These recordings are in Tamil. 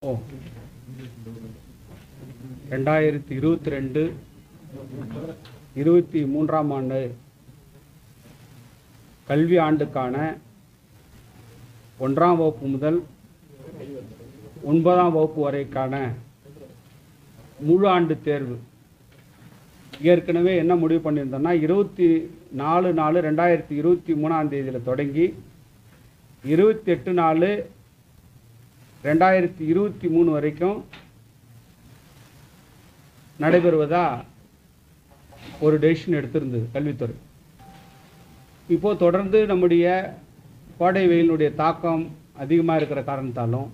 ஓ ரெண்டாயிரத்தி இருபத்தி ரெண்டு இருபத்தி மூன்றாம் ஆண்டு கல்வி ஆண்டுக்கான ஒன்றாம் வகுப்பு முதல் ஒன்பதாம் வகுப்பு வரைக்கான முழு ஆண்டு தேர்வு ஏற்கனவே என்ன முடிவு பண்ணியிருந்தோம்னா இருபத்தி நாலு நாலு ரெண்டாயிரத்தி இருபத்தி மூணாம் தேதியில் தொடங்கி இருபத்தி எட்டு நாலு ரெண்டாயிரத்தி இருபத்தி மூணு வரைக்கும் நடைபெறுவதா ஒரு டெசிஷன் எடுத்திருந்தது கல்வித்துறை இப்போது தொடர்ந்து நம்முடைய கோடை வெயிலுடைய தாக்கம் அதிகமாக இருக்கிற காரணத்தாலும்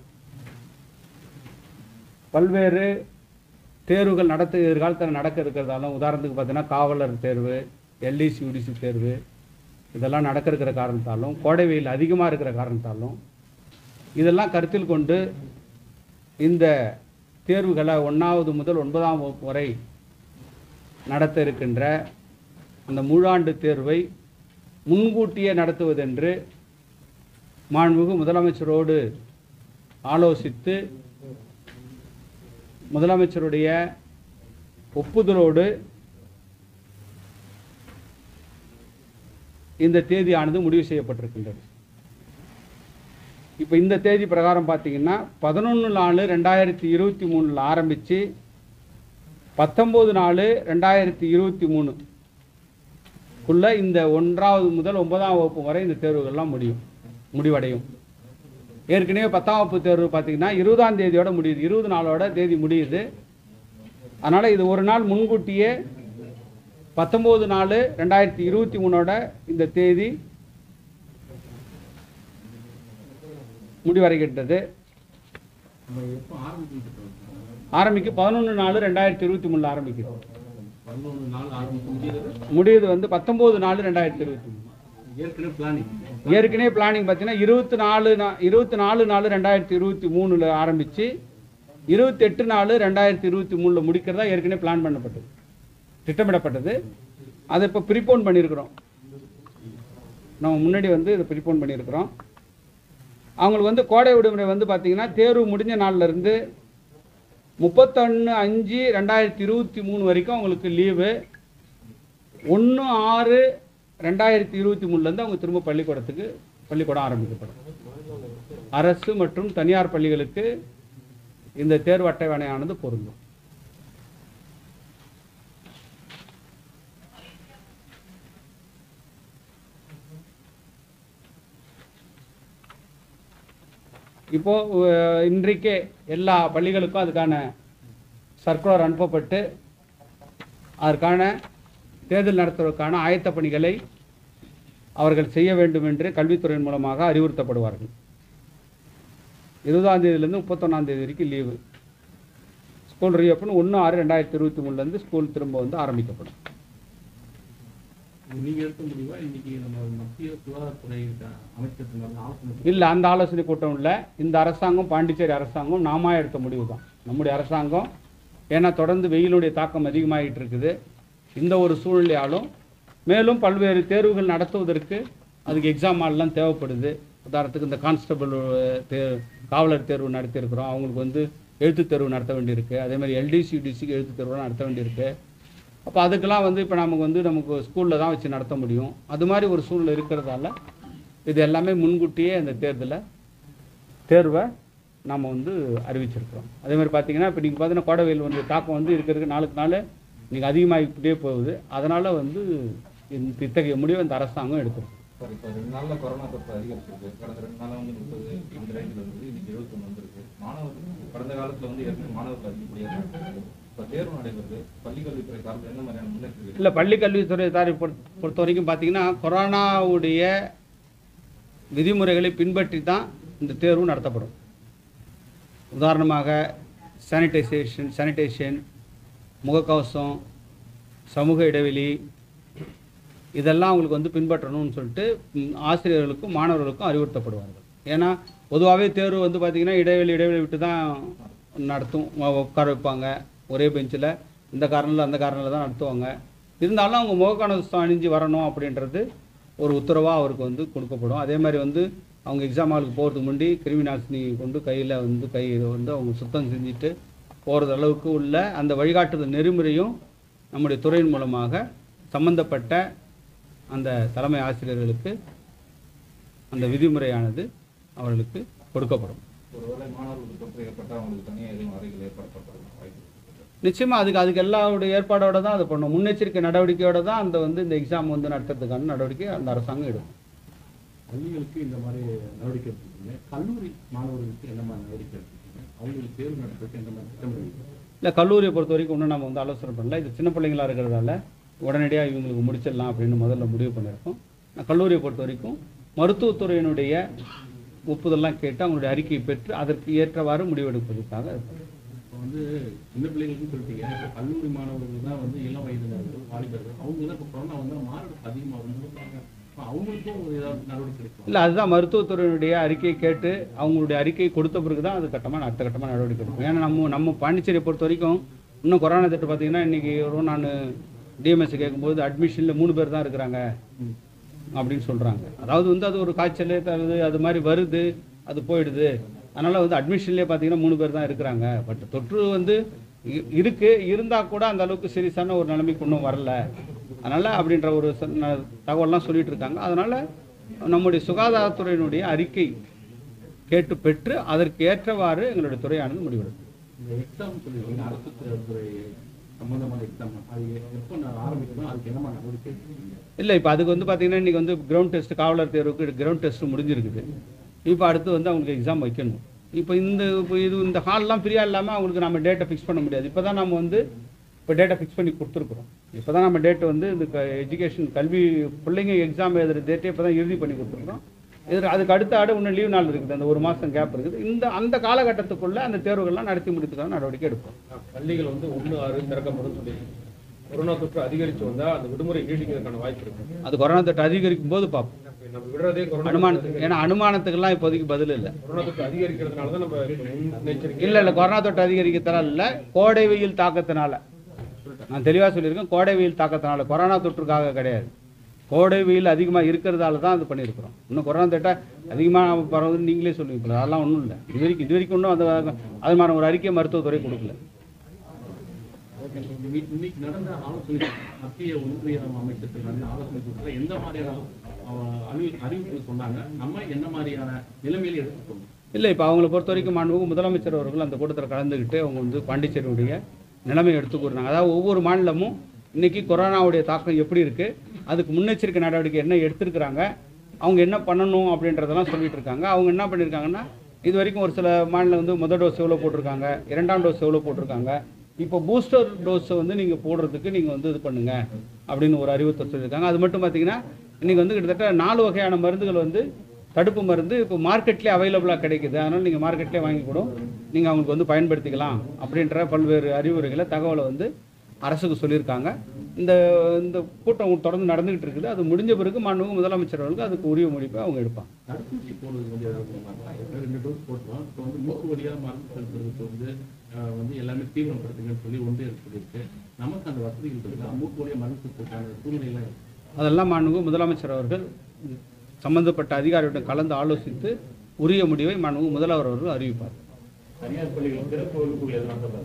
பல்வேறு தேர்வுகள் நடத்த எதிர்காலத்தில் நடக்க இருக்கிறதாலும் உதாரணத்துக்கு பார்த்தீங்கன்னா காவலர் தேர்வு எல்டிசி யூடிசி தேர்வு இதெல்லாம் நடக்க இருக்கிற காரணத்தாலும் கோடை வெயில் அதிகமாக இருக்கிற காரணத்தாலும் இதெல்லாம் கருத்தில் கொண்டு இந்த தேர்வுகளை ஒன்றாவது முதல் ஒன்பதாம் வகுப்பு வரை நடத்த இருக்கின்ற அந்த முழாண்டு தேர்வை முன்கூட்டியே நடத்துவதென்று மாண்புமிகு முதலமைச்சரோடு ஆலோசித்து முதலமைச்சருடைய ஒப்புதலோடு இந்த தேதியானது முடிவு செய்யப்பட்டிருக்கின்றது இப்போ இந்த தேதி பிரகாரம் பார்த்தீங்கன்னா பதினொன்று நாலு ரெண்டாயிரத்தி இருபத்தி மூணில் ஆரம்பித்து பத்தொம்போது நாலு ரெண்டாயிரத்தி இருபத்தி மூணுக்குள்ளே இந்த ஒன்றாவது முதல் ஒன்பதாம் வகுப்பு வரை இந்த தேர்வுகள்லாம் முடியும் முடிவடையும் ஏற்கனவே பத்தாம் வகுப்பு தேர்வு பார்த்தீங்கன்னா இருபதாம் தேதியோட முடியுது இருபது நாளோட தேதி முடியுது அதனால் இது ஒரு நாள் முன்கூட்டியே பத்தொம்போது நாலு ரெண்டாயிரத்தி இருபத்தி மூணோட இந்த தேதி முடிவடைகின்றது நம்ம எப்போ ஆரம்பிக்கிட்டு ஆரம்பிக்கு பதினொன்று நாலு ரெண்டாயிரத்தி இருபத்தி மூணில் ஆரம்பிக்குது பதினொன்று நாள் ஆரம்பிக்க முடியாது முடியுது வந்து பத்தொம்போது நாலு ரெண்டாயிரத்தி இருபத்தி மூணு ஏற்கனவே பிளானிங் ஏற்கனவே பிளானிங் பார்த்தீங்கன்னா இருபத்தி நாலு நா- இருபத்தி நாலு நாலு ரெண்டாயிரத்தி இருபத்தி மூணில் ஆரம்பித்து இருபத்தெட்டு நாலு ரெண்டாயிரத்தி இருபத்தி மூணில் முடிக்கிறதா ஏற்கனவே பிளான் பண்ணப்பட்டது திட்டமிடப்பட்டது அதை இப்போ ப்ரிப்போன் பண்ணியிருக்கிறோம் நம்ம முன்னாடி வந்து இதை ப்ரிப்போன் பண்ணியிருக்கிறோம் அவங்களுக்கு வந்து கோடை விடுமுறை வந்து பார்த்தீங்கன்னா தேர்வு முடிஞ்ச நாள்ல இருந்து முப்பத்தொன்று அஞ்சு ரெண்டாயிரத்தி இருபத்தி மூணு வரைக்கும் அவங்களுக்கு லீவு ஒன்று ஆறு ரெண்டாயிரத்தி இருபத்தி மூணுலேருந்து அவங்க திரும்ப பள்ளிக்கூடத்துக்கு பள்ளிக்கூடம் ஆரம்பிக்கப்படும் அரசு மற்றும் தனியார் பள்ளிகளுக்கு இந்த தேர்வு அட்டவணையானது பொருந்தும் இப்போ அஹ், இன்றைக்கே எல்லா பள்ளிகளுக்கும் அதுக்கான சர்க்குலர் அனுப்பப்பட்டு அதற்கான தேர்தல் நடத்துவதற்கான ஆயத்த பணிகளை அவர்கள் செய்ய வேண்டும் என்று கல்வித்துறையின் மூலமாக அறிவுறுத்தப்படுவார்கள் இருபதாம் தேதியிலேருந்து முப்பத்தொன்னாம் தேதி வரைக்கும் லீவு ஸ்கூல் ரீஓப்பன் ஒன்று ஆறு ரெண்டாயிரத்தி இருபத்தி மூணுலேருந்து ஸ்கூல் திரும்ப வந்து ஆரம்பிக்கப்படும் நீங்க எடுக்க முடியுமா இன்னைக்கு நம்ம மத்திய சுகாதாரத்துறை அமைச்சர் ஆலோசனை இல்லை அந்த ஆலோசனை கூட்டம் இல்லை இந்த அரசாங்கம் பாண்டிச்சேரி அரசாங்கம் நாம எடுத்த முடிவு தான் நம்முடைய அரசாங்கம் ஏன்னா தொடர்ந்து வெயிலுடைய தாக்கம் அதிகமாகிட்டு இருக்குது இந்த ஒரு சூழ்நிலையாலும் மேலும் பல்வேறு தேர்வுகள் நடத்துவதற்கு அதுக்கு எக்ஸாம் ஹால்லாம் தேவைப்படுது உதாரணத்துக்கு இந்த கான்ஸ்டபிள் தே காவலர் தேர்வு நடத்தியிருக்கிறோம் அவங்களுக்கு வந்து எழுத்துத் தேர்வு நடத்த வேண்டியிருக்கு அதே மாதிரி எல்டிசி யூடிசிக்கு எழுத்துத் தேர்வுலாம் நடத்த வேண்டியிருக்கு அப்போ அதுக்கெல்லாம் வந்து இப்போ நமக்கு வந்து நமக்கு ஸ்கூலில் தான் வச்சு நடத்த முடியும் அது மாதிரி ஒரு சூழ்நிலை இருக்கிறதால இது எல்லாமே முன்கூட்டியே அந்த தேர்தலை தேர்வை நாம் வந்து அறிவிச்சிருக்கிறோம் அதே மாதிரி பார்த்தீங்கன்னா இப்போ நீங்கள் பார்த்தீங்கன்னா கோடை வெயில் வந்து தாக்கம் வந்து இருக்கிறதுக்கு நாளுக்கு நாள் நீங்கள் அதிகமாகிக்கிட்டே போகுது அதனால் வந்து இந்த இத்தகைய முடிவை இந்த அரசாங்கம் எடுத்திருக்கு சார் இப்போ ரெண்டு நாள்ல கொரோனா தொற்று அதிகரிச்சிருக்கு கடந்த ரெண்டு நாளா வந்து முப்பது இந்த ரேஞ்சில் இருந்தது இன்னைக்கு இருபத்தொன்று வந்திருக்கு மாணவர்கள் கடந்த காலத்துல வந்து ஏற்கனவே மாணவர்கள் அதிகப்படியாக இருக்காங்க இப்போ தேர்வு நடைபெறுது பள்ளிக்கல்வித்துறை சார்பில் என்ன மாதிரியான முன்னெச்சரிக்கை இல்லை பள்ளி கல்வித்துறை தாரி பொறுத்த பொறுத்த வரைக்கும் பார்த்தீங்கன்னா கொரோனாவுடைய விதிமுறைகளை பின்பற்றி தான் இந்த தேர்வு நடத்தப்படும் உதாரணமாக சானிடைசேஷன் சானிடேஷன் முகக்கவசம் சமூக இடைவெளி இதெல்லாம் அவங்களுக்கு வந்து பின்பற்றணும்னு சொல்லிட்டு ம், ஆசிரியர்களுக்கும் மாணவர்களுக்கும் அறிவுறுத்தப்படுவார்கள் ஏன்னா பொதுவாகவே தேர்வு வந்து பார்த்திங்கன்னா இடைவெளி இடைவெளி விட்டு தான் நடத்தும் உ- உட்கார வைப்பாங்க ஒரே பெஞ்சில் இந்த காரணத்தில் அந்த காரணத்தில் தான் நடத்துவாங்க இருந்தாலும் அவங்க முகக்கவசம் அணிஞ்சு வரணும் அப்படின்றது ஒரு உத்தரவாக அவருக்கு வந்து கொடுக்கப்படும் அதே மாதிரி வந்து அவங்க எக்ஸாம் ஹாலுக்கு போகிறதுக்கு முன்னாடி கிருமி நாசினி கொண்டு கையில் வந்து கை வந்து அவங்க சுத்தம் செஞ்சுட்டு போகிறது அளவுக்கு உள்ள அந்த வழிகாட்டுதல் நெறிமுறையும் நம்முடைய துறையின் மூலமாக சம்பந்தப்பட்ட அந்த தலைமை ஆசிரியர்களுக்கு அந்த விதிமுறையானது அவர்களுக்கு கொடுக்கப்படும் ஒருவேளை மாணவர்களுக்கு தொற்று ஏற்பட்டால் அவங்களுக்கு தனியாக எதுவும் அறைகள் ஏற்படுத்தப்படும் வாய்ப்பு இருக்கு. நிச்சயமா அதுக்கு அதுக்கு எல்லாருடைய ஏற்பாடோட தான் அது பண்ணும் முன்னெச்சரிக்கை நடவடிக்கையோட தான் அந்த வந்து இந்த எக்ஸாம் வந்து நடத்துறதுக்கான நடவடிக்கை அந்த அரசாங்கம் எடுக்கும் பள்ளிகளுக்கு இந்த மாதிரி நடவடிக்கை எடுத்துருக்கீங்க கல்லூரி மாணவர்களுக்கு என்ன மாதிரி நடவடிக்கை எடுத்துருக்கீங்க அவங்களுக்கு தேர்வு நடத்துறதுக்கு எந்த மாதிரி திட்டமிடுவீங்க இல்லை கல்லூரியை பொறுத்த வரைக்கும் இன்னும் நம்ம வந்து ஆலோசனை பண்ணல இது சின்ன பிள்ளைங்களா இருக்கிறதால உடனடியாக இவங்களுக்கு முடிச்சிடலாம் அப்படின்னு முதல்ல முடிவு பண்ணியிருக்கோம் நான் கல்லூரியை பொறுத்த வரைக்கும் மருத்துவத்துறையினுடைய ஒப்புதல்லாம் கேட்டு அவங்களுடைய அறிக்கையை பெற்று அதற்கு ஏற்றவாறு முடிவெடுப்பதற்காக இருக்கோம். இப்போ வந்து சின்ன பிள்ளைகளுக்கும் சொல்லிட்டீங்க இப்போ கல்லூரி மாணவர்கள் தான் வந்து இளம் வயதினர்கள் வாலிபர்கள் அவங்க தான் இப்போ கொரோனா வந்து மாரடைப்பு அதிகமாக வந்து இப்போ அவங்களுக்கும் ஒரு ஏதாவது நடவடிக்கை எடுக்கலாம் இல்லை அதுதான் மருத்துவத்துறையினுடைய அறிக்கையை கேட்டு அவங்களுடைய அறிக்கை கொடுத்த பிறகு தான் அது கட்டமாக அடுத்த கட்டமாக நடவடிக்கை எடுக்கும் ஏன்னா நம்ம நம்ம பாண்டிச்சேரியை பொறுத்த வரைக்கும் இன்னும் கொரோனா திட்டம் பார்த்தீங்கன்னா இன்றைக்கி ஒரு நான் டிஎம்எஸ் கேட்கும்போது அட்மிஷனில் மூணு பேர் தான் இருக்கிறாங்க ம். அப்படின்னு சொல்கிறாங்க அதாவது வந்து அது ஒரு காய்ச்சல் தருது அது மாதிரி வருது அது போயிடுது அதனால் வந்து அட்மிஷன்லேயே பார்த்தீங்கன்னா மூணு பேர் தான் இருக்கிறாங்க பட் தொற்று வந்து இ- இருக்கு இருந்தால் கூட அந்த அளவுக்கு சீரியஸான ஒரு நிலைமைக்கு இன்னும் வரல அதனால் அப்படின்ற ஒரு ச- ந- தகவல்லாம் சொல்லிட்டு இருக்காங்க அதனால் நம்முடைய சுகாதாரத்துறையினுடைய அறிக்கை கேட்டு பெற்று அதற்கு ஏற்றவாறு எங்களுடைய துறையானது முடிவெடுக்கும் இந்த எக்ஸாம் சொல்லியிருக்கீங்க அரசு துறை சம்பந்தமான எக்ஸாம் அது எப்போ நான் ஆரம்பிக்கணும் அதுக்கு என்ன மாதிரி நடவடிக்கை எடுத்துருக்கீங்க இல்லை இப்போ அதுக்கு வந்து பார்த்தீங்கன்னா இன்றைக்கி வந்து கிரவுண்ட் டெஸ்ட் காவலர் தேர்வுக்கு கிரவுண்ட் டெஸ்ட் முடிஞ்சிருக்குது இப்போ அடுத்து வந்து அவங்களுக்கு எக்ஸாம் வைக்கணும் இப்போ இந்த இப்போ இது இந்த ஹால்லாம் ஃப்ரீயாக இல்லாமல் அவங்களுக்கு நம்ம டேட்டை ஃபிக்ஸ் பண்ண முடியாது இப்போ தான் நம்ம வந்து இப்போ டேட்டை ஃபிக்ஸ் பண்ணி கொடுத்துருக்குறோம் இப்போ தான் நம்ம டேட் வந்து இந்த எஜுகேஷன் கல்வி பிள்ளைங்க எக்ஸாம் எழுதுகிற டேட்டை இப்போ தான் இறுதி பண்ணி கொடுத்துருக்குறோம் இது அதுக்கு அடுத்த ஆடு இன்னும் லீவ் நாள் இருக்குது அந்த ஒரு மாதம் கேப் இருக்குது இந்த அந்த காலகட்டத்துக்குள்ளே அந்த தேர்வுகள்லாம் நடத்தி முடித்துக்கான நடவடிக்கை எடுப்போம் பள்ளிகள் வந்து ஒன்று ஆறு திறக்கப்படும் சொல்லி கொரோனா தொற்று அதிகரித்து வந்தா அந்த விடுமுறை நீடிக்கிறதுக்கான வாய்ப்பு இருக்கு அது கொரோனா தொற்று அதிகரிக்கும் போது பார்ப்போம் நம்ம விடுறதே கொரோனா அனுமானத்துக்கு ஏன்னா அனுமானத்துக்கெல்லாம் இப்போதைக்கு பதில் இல்லை கொரோனா தொற்று அதிகரிக்கிறதுனால தான் நம்ம இப்ப முன்னெச்சரிக்கை இல்லை இல்லை கொரோனா தொற்று அதிகரிக்கிறதுனால இல்லை கோடை வெயில் தாக்கத்தினால நான் தெளிவாக சொல்லியிருக்கேன் கோடை வெயில் தாக்கத்தினால கொரோனா தொற்றுக்காக கிடையாது கோடை வெயில் அதிகமாக இருக்கிறதால தான் அது பண்ணியிருக்கிறோம் இன்னும் கொரோனா தொட்டை அதிகமாக பரவுதுன்னு நீங்களே சொல்லுவீங்க அதெல்லாம் ஒன்றும் இல்லை இது வரைக்கும் இது வரைக்கும் இன்னும் அந்த அதுமான ஒரு அறிக்கை மருத்துவத்துறை கொடுக்கல ஓகே இன்னைக்கு இன்னைக்கு நடந்த ஆலோசனை மத்திய ஒன்றிய அமைச்சர்கள் நடந்த ஆலோசனை கூட்டத்தில் எந்த மாதிரியான அஹ், அறிவி அறிவிப்புகள் சொன்னாங்க நம்ம என்ன மாதிரியான நிலைமையில எடுத்துக்கணும் இல்லை இப்போ அவங்கள பொறுத்த வரைக்கும் மாண்புமிகு முதலமைச்சர் அவர்கள் அந்த கூட்டத்தில் கலந்துக்கிட்டு அவங்க வந்து பாண்டிச்சேரியுடைய நிலைமை எடுத்து கூறினாங்க அதாவது ஒவ்வொரு மாநிலமும் இன்னைக்கு கொரோனாவுடைய தாக்கம் எப்படி இருக்குது அதுக்கு முன்னெச்சரிக்கை நடவடிக்கை என்ன எடுத்திருக்கிறாங்க அவங்க என்ன பண்ணணும் அப்படின்றதெல்லாம் சொல்லிட்டு இருக்காங்க அவங்க என்ன பண்ணியிருக்காங்கன்னா இது வரைக்கும் ஒரு சில மாநிலம் வந்து முதல் டோஸ் எவ்வளோ போட்டிருக்காங்க இரண்டாம் டோஸ் எவ்வளோ போட்டிருக்காங்க இப்போ பூஸ்டர் டோஸை வந்து நீங்கள் போடுறதுக்கு நீங்கள் வந்து இது பண்ணுங்க அப்படின்னு ஒரு அறிவுறுத்தல் சொல்லியிருக்காங்க அது மட்டும் பார்த்தீங்கன்னா இன்னைக்கு வந்து கிட்டத்தட்ட நாலு வகையான மருந்துகள் வந்து தடுப்பு மருந்து இப்போ மார்க்கெட்லேயே அவைலபிளாக கிடைக்குது அதனால் நீங்கள் மார்க்கெட்லேயே வாங்கி கூட நீங்கள் அவங்களுக்கு வந்து பயன்படுத்திக்கலாம் அப்படின்ற பல்வேறு அறிவுரைகளை தகவலை வந்து அரசுக்கு சொல்லியிருக்காங்க இந்த இந்த கூட்டம் தொடர்ந்து நடந்துகிட்டு இருக்குது அது முடிஞ்ச பிறகு மாண்புமிகு முதலமைச்சர் அவர்களுக்கு அதுக்கு உரிய முடிப்பை அவங்க எடுப்பாங்க தடுப்பூசி போடுறது வந்து ஏதாவது பண்ணுவாங்களா? ஏற்கனவே ரெண்டு டோஸ் போட்டோம் இப்போ வந்து மூக்கு வழியாக மருந்து செலுத்துறதுக்கு வந்து அஹ், வந்து எல்லாமே தீவிரப்படுத்துங்கன்னு சொல்லி ஒன்றே சொல்லியிருக்கு நமக்கு அந்த வசதிகள் இருக்கா மூக்கு வழியாக மருந்து செலுத்துறதுக்கான சூழ்நிலைலாம் இருக்கு அதெல்லாம் மாண்புமிகு முதலமைச்சர் அவர்கள் சம்பந்தப்பட்ட அதிகாரியுடன் கலந்து ஆலோசித்து உரிய முடிவை மாண்புமிகு முதல்வர் அவர்கள் அறிவிப்பார் தனியார் பள்ளிகள் சிறப்பு வகுப்புகள் எதுவும் நடத்தப்படாது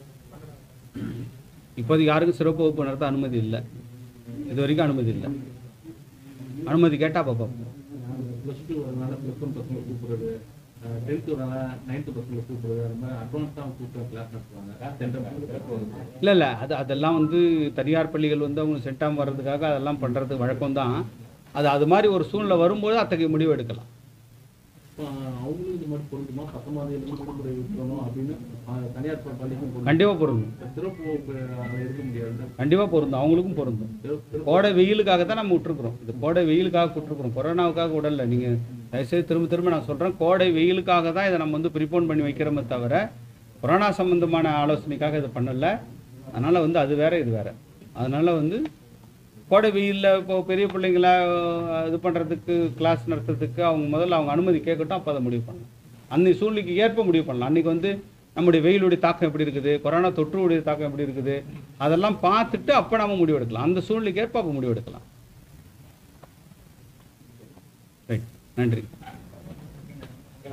இப்போதைக்கு யாருக்கும் சிறப்பு வகுப்பு நடத்த அனுமதி இல்லை இது வரைக்கும் அனுமதி இல்லை அனுமதி கேட்டால் பார்ப்போம் ப்ளஸ் டூ வரனால ப்ளஸ் ஒன் பசங்களை கூப்பிடுறது டென்த்து வரனால நைன்த்து பசங்களை கூப்பிடுறது அது மாதிரி அட்வான்ஸாக கூப்பிட்ற கிளாஸ் நடத்துவாங்க சென்டர் இல்லை இல்லை அது அதெல்லாம் வந்து தனியார் பள்ளிகள் வந்து அவங்க செட்டாமல் வர்றதுக்காக அதெல்லாம் பண்ணுறது வழக்கம் தான் அது அது மாதிரி ஒரு சூழ்நிலை வரும்போது அத்தகைய முடிவு எடுக்கலாம் இப்போ அவங்களும் இது மாதிரி பொருந்துமா பத்தொன்பதுலேருந்து விடுமுறை விட்டுறணும் அப்படின்னு அஹ், தனியார் ப- பள்ளிக்கும் பொருந்தும் கண்டிப்பாக பொருந்தும் சிறப்பு வகுப்பு அதில் இருக்க முடியாது கண்டிப்பாக பொருந்தும் அவங்களுக்கும் பொருந்தும் சிறப்பு சிறப்பு கோடை வெயிலுக்காக தான் நம்ம விட்டுருக்குறோம் இது கோடை வெயிலுக்காக விட்டுருக்குறோம் கொரோனாவுக்காக விடல நீங்கள் தயவுசெய்து திரும்ப திரும்ப நான் சொல்கிறேன் கோடை வெயிலுக்காக தான் இதை நம்ம வந்து ப்ரிப்போன் பண்ணி வைக்கிறோமே தவிர கொரோனா சம்பந்தமான ஆலோசனைக்காக இதை பண்ணலை அதனால் வந்து அது வேற இது வேற அதனால் வந்து கோடை வெயிலில் இப்போ பெரிய பிள்ளைங்கள அஹ், இது பண்ணுறதுக்கு கிளாஸ் நடத்துறதுக்கு அவங்க முதல்ல அவங்க அனுமதி கேட்கட்டும் அப்போ அதை முடிவு பண்ணலாம் அன்னைக்கு சூழ்நிலைக்கு ஏற்ப முடிவு பண்ணலாம் அன்றைக்கி வந்து நம்முடைய வெயிலுடைய தாக்கம் எப்படி இருக்குது கொரோனா தொற்றுடைய தாக்கம் எப்படி இருக்குது அதெல்லாம் பார்த்துட்டு அப்போ நம்ம முடிவெடுக்கலாம் அந்த சூழ்நிலைக்கு ஏற்ப அப்போ முடிவெடுக்கலாம் ரைட் நன்றி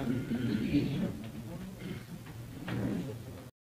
சார்